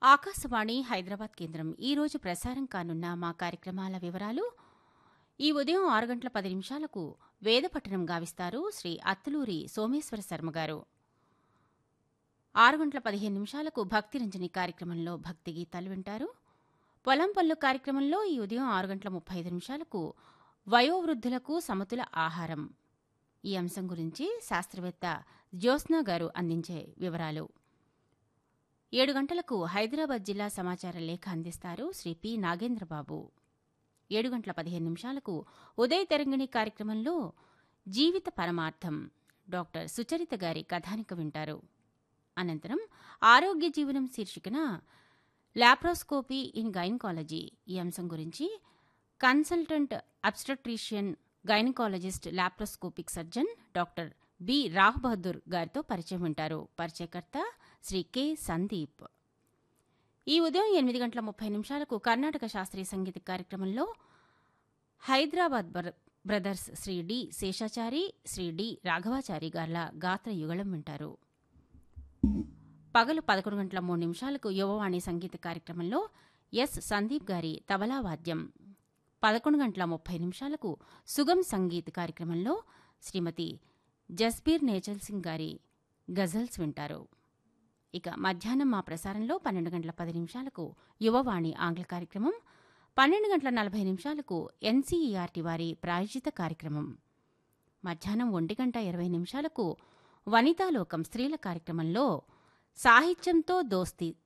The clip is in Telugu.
ఆకాశవాణి హైదరాబాద్ కేంద్రం ఈరోజు ప్రసారం కానున్న మా కార్యక్రమాల వివరాలు ఈ ఉదయం ఆరు గంటల పది నిమిషాలకు వేదపట్టణం గావిస్తారు శ్రీ అత్తులూరి సోమేశ్వర శర్మ గారు ఆరు గంటల పదిహేను నిమిషాలకు భక్తిరంజని కార్యక్రమంలో భక్తి గీతాలు వింటారు పొలం పళ్ళు కార్యక్రమంలో ఈ ఉదయం ఆరు గంటల ముప్పై ఐదు నిమిషాలకు వయోవృద్ధులకు సమతుల ఆహారం ఈ అంశం గురించి శాస్త్రవేత్త జ్యోత్స్నా గారు అందించే వివరాలు ఏడు గంటలకు హైదరాబాద్ జిల్లా సమాచార లేఖ అందిస్తారు శ్రీ పి నాగేంద్రబాబు ఏడు గంటల పదిహేను నిమిషాలకు ఉదయ తెరంగిణి కార్యక్రమంలో జీవిత పరమార్థం డాక్టర్ సుచరిత గారి కథానిక వింటారు అనంతరం ఆరోగ్య జీవనం శీర్షికన లాప్రోస్కోపీ ఇన్ గైనకాలజీ ఈ అంశం గురించి consultant obstetrician gynaecologist laparoscopic surgeon doctor B Rao Bahadur గారితో పరిచయం వింటారు పరిచయకర్త శ్రీ కె సందీప్ ఈ ఉదయం ఎనిమిది గంటల ముప్పై నిమిషాలకు కర్ణాటక శాస్త్రీయ సంగీత కార్యక్రమంలో హైదరాబాద్ బ్ర- brothers Shri D Seshachari Shri D Raghavachari గార్ల గాత్ర యుగళం వింటారు పగలు పదకొండు గంటల మూడు నిమిషాలకు యువవాణి సంగీత కార్యక్రమంలో ఎస్ సందీప్ గారి తబలా వాద్యం పదకొండు గంటల ముప్పై నిమిషాలకు సుగం సంగీత్ కార్యక్రమంలో శ్రీమతి జస్బీర్ నేచల్ సింగ్ గారి గజల్స్ వింటారు ఇక మధ్యాహ్నం మా ప్రసారంలో పన్నెండు గంటల పది నిమిషాలకు యువవాణి ఆంగ్ల కార్యక్రమం పన్నెండు గంటల నలభై నిమిషాలకు ఎన్సీఈఆర్టీ వారి ప్రాయోజిత కార్యక్రమం మధ్యాహ్నం ఒంటి గంట ఇరవై నిమిషాలకు వనితాలోకం స్త్రీల కార్యక్రమంలో సాహిత్యంతో దోస్తి